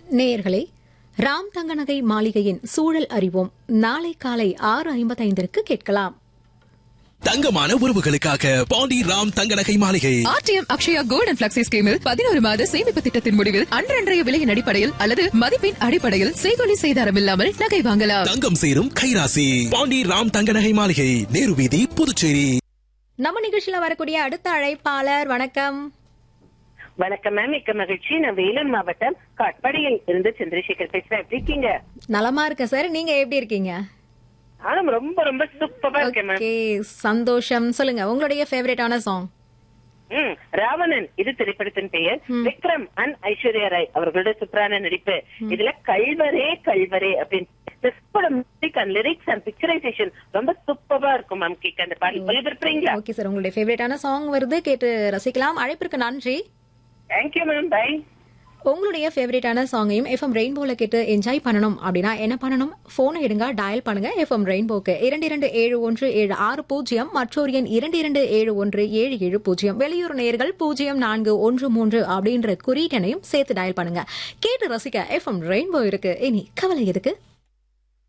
நேயர்களே ராம் தங்கநகை மாளிகையின் சூழல் அறிவோம் நாளை காலை ஆறு ஐம்பத்தைந்திற்கு கேட்கலாம் தங்கமான உறவுகளுக்காக பாண்டி ராம் தங்க நகை மாளிகை RTM Akshaya gold and flexi ஸ்கீமில் பதினோரு மாத சேமிப்பு திட்டத்தின் முடிவில் அன்றன்றைய விலையின் அடிப்படையில் அல்லது மதிப்பின் அடிப்படையில் செய்கொலி செய்தாரம் இல்லாமல் நகை வாங்கலாம் தங்கம் சேரும் கைராசி பாண்டி ராம் தங்க நகை மாளிகை நேரு வீதி புதுச்சேரி நம்ம நிகழ்ச்சியில வரக்கூடிய அடுத்த அழைப்பாளர் வணக்கம் வணக்கம் மேம் மிக்க மகிழ்ச்சி நான் வேலூர் மாவட்டம் காட்பாடியில் இருந்து சந்திரசேகர் பேசுறேன் எப்படி இருக்கீங்க நலமா இருக்க சார் நீங்க எப்படி இருக்கீங்க ஆனா ரொம்ப ரொம்ப சூப்பரா இருக்கேன் மேம் ஓகே சந்தோஷம் சொல்லுங்க உங்களுடைய ஃபேவரட்டான சாங் ம் ராவணன் இது திரைப்படத்தின் பெயர் விக்ரம் அண்ட் ஐஸ்வர்யா ராய் அவர்களோட சூப்பரான நடிப்பு இதுல கல்வரே கல்வரே அப்படின்னு லிரிக்ஸ் அண்ட் பிக்சரைசேஷன் ரொம்ப சூப்பரா இருக்கும் மேம் கேட்க அந்த பாடல் ஒளிபரப்புறீங்களா ஓகே சார் உங்களுடைய ஃபேவரட்டான சாங் வருது கேட்டு ரசிக்கலாம் அழைப்பிற்கு நன்றி தேங்க்யூ மேம் பை உங்களுடைய ஃபேவரட்டான சாங்கையும் எஃப்எம் ரெயின்போல கேட்டு என்ஜாய் பண்ணணும் அப்படின்னா என்ன பண்ணணும் போனை எடுங்க டயல் பண்ணுங்க எஃப்எம் ரெயின்போக்கு இரண்டு இரண்டு ஏழு ஒன்று ஏழு ஆறு பூஜ்ஜியம் மற்றொரு எண் இரண்டு இரண்டு ஏழு ஒன்று ஏழு ஏழு பூஜ்ஜியம் வெளியூர் நேயர்கள் பூஜ்ஜியம் நான்கு ஒன்று மூன்று அப்படின்ற குறியீட்டனையும் சேர்த்து டயல் பண்ணுங்க கேட்டு ரசிக்க எஃப்எம் ரெயின்போ இருக்கு இனி கவலை எதுக்கு